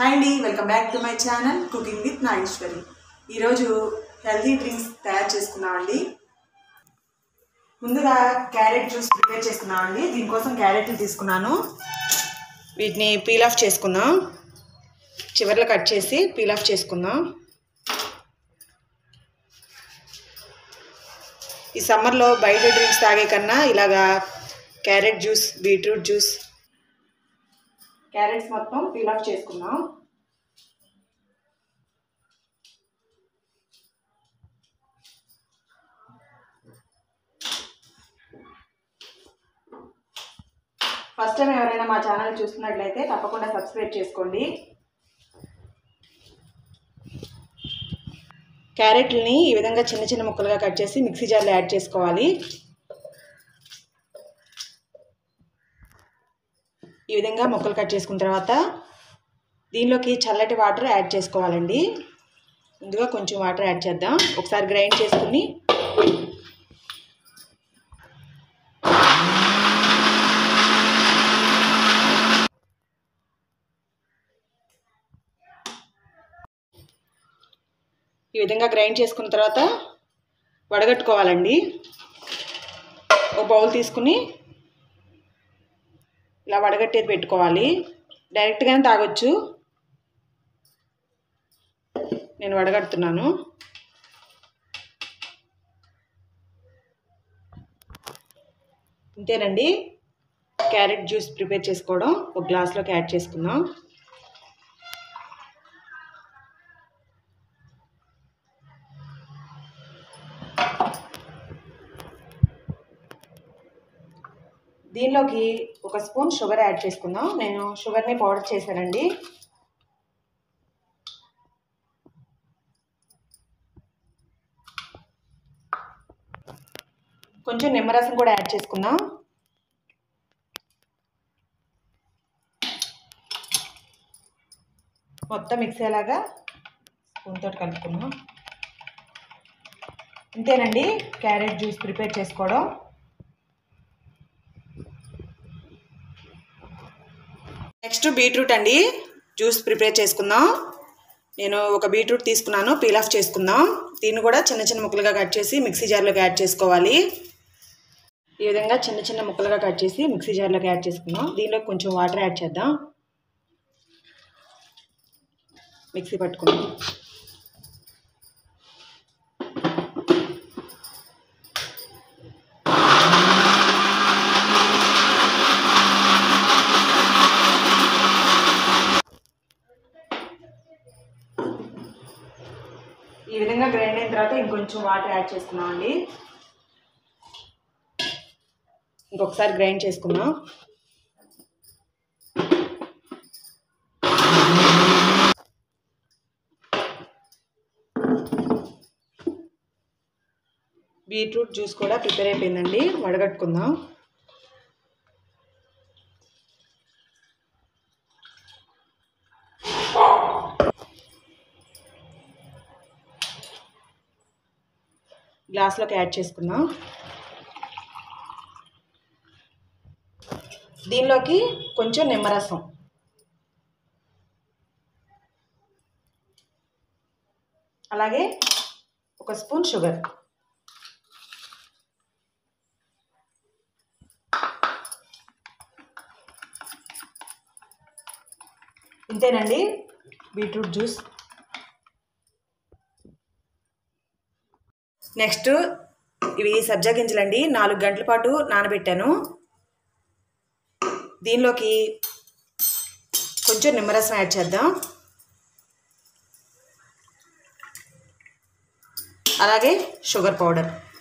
hi అండి welcome back to my channel cooking with Nageswari ఈరోజు healthy drinks తయారు చేసుకున్నామండి ముందుగా క్యారెట్ జ్యూస్ ప్రిపేర్ చేసుకున్నామండి దీనికోసం క్యారెట్లు తీసుకున్నాను వీటిని పీల్ ఆఫ్ చేసుకుందాం చివర్లో కట్ చేసి పీల్ ఆఫ్ చేసుకుందాం ఈ సమ్మర్లో బయట డ్రింక్స్ తాగే కన్నా ఇలాగా carrot juice beetroot juice carrots మొత్తం పీల్ ఆఫ్ చేసుకుందాం ఫస్ట్ టైం ఎవరైనా మా ఛానల్ చూస్తున్నట్లయితే తప్పకుండా సబ్స్క్రైబ్ చేసుకోండి క్యారెట్లని ఈ విధంగా చిన్న చిన్న ముక్కలుగా కట్ చేసి మిక్సీ జార్లో యాడ్ చేసుకోవాలి ఈ విధంగా ముక్కలు కట్ చేసుకున్న తర్వాత దీనిలోకి చల్లటి వాటర్ యాడ్ చేసుకోవాలండి ముందుగా కొంచెం వాటర్ యాడ్ చేద్దాం ఒకసారి గ్రైండ్ చేసుకుని ఈ విధంగా గ్రైండ్ చేసుకున్న తర్వాత వడగట్టుకోవాలండి ఒక బౌల్ తీసుకుని ఇలా వడగట్టేది పెట్టుకోవాలి డైరెక్ట్గానే తాగొచ్చు నేను వడగడుతున్నాను ఇంతేనండి క్యారెట్ జ్యూస్ ప్రిపేర్ చేసుకోవడం ఒక గ్లాస్లోకి యాడ్ చేసుకుందాం దీనిలోకి ఒక స్పూన్ షుగర్ యాడ్ చేసుకుందాం నేను షుగర్ని పౌడర్ చేశానండి కొంచెం నిమ్మరసం కూడా యాడ్ చేసుకుందాం మొత్తం మిక్స్ అయ్యేలాగా స్పూన్తో కలుపుకుందాం ఇంతేనండి క్యారెట్ జ్యూస్ ప్రిపేర్ చేసుకోవడం నెక్స్ట్ బీట్రూట్ అండి జ్యూస్ ప్రిపేర్ చేసుకుందాం నేను ఒక బీట్రూట్ తీసుకున్నాను పీల్ ఆఫ్ చేసుకుందాం దీన్ని కూడా చిన్న చిన్న ముక్కలుగా కట్ చేసి మిక్సీ జార్లోకి యాడ్ చేసుకోవాలి ఈ విధంగా చిన్న చిన్న ముక్కలుగా కట్ చేసి మిక్సీ జార్లోకి యాడ్ చేసుకుందాం దీనిలో కొంచెం వాటర్ యాడ్ చేద్దాం మిక్సీ పట్టుకుందాం ఈ విధంగా గ్రైండ్ అయిన తర్వాత ఇంకొంచెం వాటర్ యాడ్ చేసుకున్నామండి ఇంకొకసారి గ్రైండ్ చేసుకుందాం బీట్రూట్ జ్యూస్ కూడా ప్రిపేర్ అయిపోయిందండి వడగట్టుకుందాం గ్లాస్లోకి యాడ్ చేసుకుందాం దీనిలోకి కొంచెం నిమ్మరసం అలాగే ఒక స్పూన్ షుగర్ ఇంతేనండి బీట్రూట్ జ్యూస్ నెక్స్ట్ ఇవి సబ్జా గింజలండి నాలుగు గంటల పాటు నానబెట్టాను దీనిలోకి కొంచెం నిమ్మరసం యాడ్ చేద్దాం అలాగే షుగర్ పౌడర్